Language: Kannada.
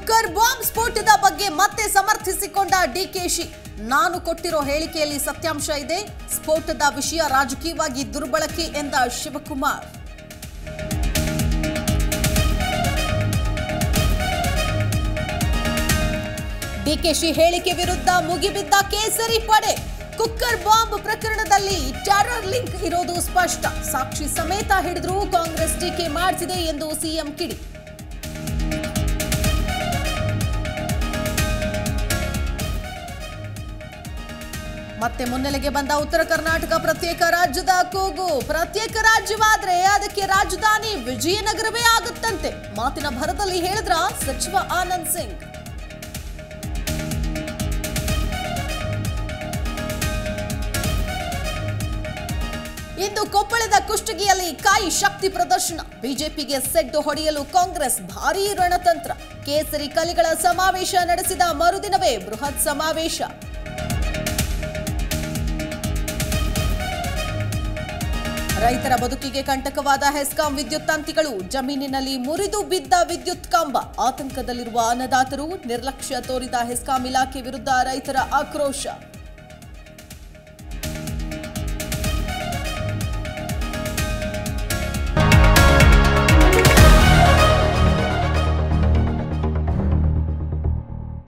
ಕುಕ್ಕರ್ ಬಾಂಬ್ ಸ್ಫೋಟದ ಬಗ್ಗೆ ಮತ್ತೆ ಸಮರ್ಥಿಸಿಕೊಂಡ ಡಿಕೆಶಿ ನಾನು ಕೊಟ್ಟಿರೋ ಹೇಳಿಕೆಯಲ್ಲಿ ಸತ್ಯಾಂಶ ಇದೆ ಸ್ಫೋಟದ ವಿಷಯ ರಾಜಕೀಯವಾಗಿ ದುರ್ಬಳಕೆ ಎಂದ ಶಿವಕುಮಾರ್ ಡಿಕೆಶಿ ಹೇಳಿಕೆ ವಿರುದ್ಧ ಮುಗಿಬಿದ್ದ ಕೇಸರಿ ಪಡೆ ಕುಕ್ಕರ್ ಬಾಂಬ್ ಪ್ರಕರಣದಲ್ಲಿ ಟೆರರ್ ಲಿಂಕ್ ಇರೋದು ಸ್ಪಷ್ಟ ಸಾಕ್ಷಿ ಸಮೇತ ಹಿಡಿದ್ರೂ ಕಾಂಗ್ರೆಸ್ ಟೀಕೆ ಮಾಡಿಸಿದೆ ಎಂದು ಸಿಎಂ ಕಿಡಿ ಮತ್ತೆ ಮುನ್ನೆಲೆಗೆ ಬಂದ ಉತ್ತರ ಕರ್ನಾಟಕ ಪ್ರತ್ಯೇಕ ರಾಜ್ಯದ ಕೂಗು ಪ್ರತ್ಯೇಕ ರಾಜ್ಯವಾದ್ರೆ ಅದಕ್ಕೆ ರಾಜಧಾನಿ ವಿಜಯನಗರವೇ ಆಗುತ್ತಂತೆ ಮಾತಿನ ಭರದಲ್ಲಿ ಹೇಳಿದ್ರ ಸಚಿವ ಆನಂದ್ ಸಿಂಗ್ ಇಂದು ಕೊಪ್ಪಳದ ಕುಷ್ಟಗಿಯಲ್ಲಿ ಕಾಯಿ ಶಕ್ತಿ ಪ್ರದರ್ಶನ ಬಿಜೆಪಿಗೆ ಸೆಡ್ಡು ಹೊಡೆಯಲು ಕಾಂಗ್ರೆಸ್ ಭಾರೀ ರಣತಂತ್ರ ಕೇಸರಿ ಕಲಿಗಳ ಸಮಾವೇಶ ನಡೆಸಿದ ಮರುದಿನವೇ ಬೃಹತ್ ಸಮಾವೇಶ ರೈತರ ಬದುಕಿಗೆ ಕಂಟಕವಾದ ಹೆಸ್ಕಾಂ ವಿದ್ಯುತ್ ತಂತಿಗಳು ಜಮೀನಿನಲ್ಲಿ ಮುರಿದು ಬಿದ್ದ ವಿದ್ಯುತ್ ಕಂಬ ಆತಂಕದಲ್ಲಿರುವ ಅನ್ನದಾತರು ನಿರ್ಲಕ್ಷ್ಯ ತೋರಿದ ಹೆಸ್ಕಾಂ ಇಲಾಖೆ ವಿರುದ್ಧ ರೈತರ ಆಕ್ರೋಶ